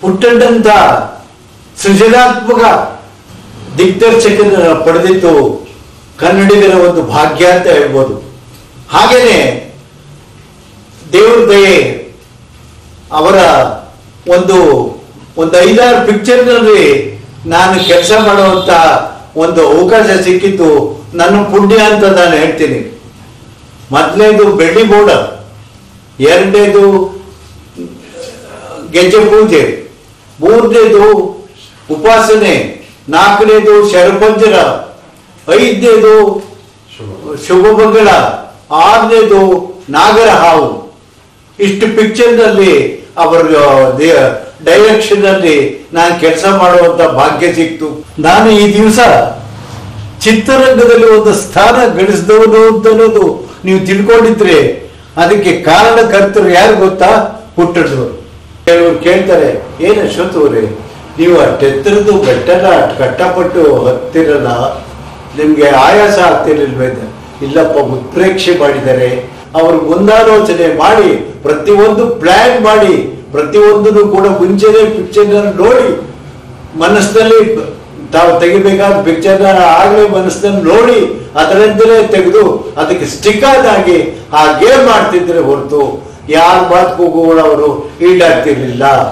ಪುಟ್ಟಂತ ಸೃಜನಾತ್ಮಕ ದಿಗ್ದರ್ಶಕನ ಪಡೆದಿದ್ದು ಕನ್ನಡಿಗರ ಒಂದು ಭಾಗ್ಯ ಅಂತ ಹೇಳ್ಬೋದು ಹಾಗೇನೆ ದೇವ್ರ ದಯೆ ಅವರ ಒಂದು ಒಂದು ಐದಾರು ಪಿಕ್ಚರ್ನಲ್ಲಿ ನಾನು ಕೆಲಸ ಮಾಡುವಂತ ಒಂದು ಅವಕಾಶ ಸಿಕ್ಕಿದ್ದು ನನ್ನ ಪುಣ್ಯ ಅಂತ ನಾನು ಹೇಳ್ತೀನಿ ಮೊದಲನೇದು ಬೆಳ್ಳಿ ಬೋಡ ಎರಡನೇದು ಗೆಜ್ಜೆ ಪೂಜೆ ಮೂರನೇದು ಉಪಾಸನೆ ನಾಲ್ಕನೇದು ಶರಪಂಜರ ಐದನೇದು ಶುಭಮಂಗಳ ಆರನೇದು ನಾಗರ ಹಾವು ಇಷ್ಟು ಪಿಕ್ಚರ್ನಲ್ಲಿ ಅವರ ಡೈರೆಕ್ಷನ್ ಅಲ್ಲಿ ನಾನು ಕೆಲಸ ಮಾಡುವಂತ ಭಾಗ್ಯ ಸಿಕ್ತು ನಾನು ಈ ದಿವಸ ಚಿತ್ರರಂಗದಲ್ಲಿ ಒಂದು ಸ್ಥಾನ ಗಳಿಸಿದವನು ಅಂತ ಅನ್ನೋದು ನೀವು ತಿಳ್ಕೊಂಡಿದ್ರೆ ಅದಕ್ಕೆ ಕಾರಣಕರ್ತರು ಯಾರು ಗೊತ್ತಾ ಪುಟ್ಟಣ್ಣವರು ಕೆಲವರು ಕೇಳ್ತಾರೆ ಏನು ಅಶ್ವಥ್ ಅವರೇ ನೀವು ಅಷ್ಟೆತ್ತರದ್ದು ಬೆಟ್ಟನ ಅಷ್ಟ್ ಕಷ್ಟಪಟ್ಟು ಹತ್ತಿರಲ್ಲ ನಿಮ್ಗೆ ಆಯಾಸ ಆಗ್ತಿರ್ಲಿಲ್ವೇ ಅಂತ. ಇಲ್ಲಪ್ಪ ಉತ್ಪ್ರೇಕ್ಷೆ ಮಾಡಿದ್ದಾರೆ ಅವರು ಮುಂದಾಲೋಚನೆ ಮಾಡಿ ಪ್ರತಿಯೊಂದು ಪ್ಲಾನ್ ಮಾಡಿ ಪ್ರತಿಯೊಂದನ್ನು ಕೂಡ ಮುಂಚೆನೆ ಪಿಕ್ಚರ್ ನೋಡಿ ಮನಸ್ಸಿನಲ್ಲಿ ತಾವು ತೆಗಿಬೇಕಾದ ಪಿಕ್ಚರ್ನ ಆಗ್ಲೇ ಮನಸ್ಸಿನಲ್ಲಿ ನೋಡಿ ಅದರಂತೆಯೇ ತೆಗೆದು ಅದಕ್ಕೆ ಸ್ಟಿಕ್ ಆದಾಗಿ ಹಾಗೇ ಮಾಡ್ತಿದ್ರೆ ಹೊರತು ಯಾರ ಮಾತು ಕೂಗುಗಳು ಅವರು ಈಡಾಗ್ತಿರ್ಲಿಲ್ಲ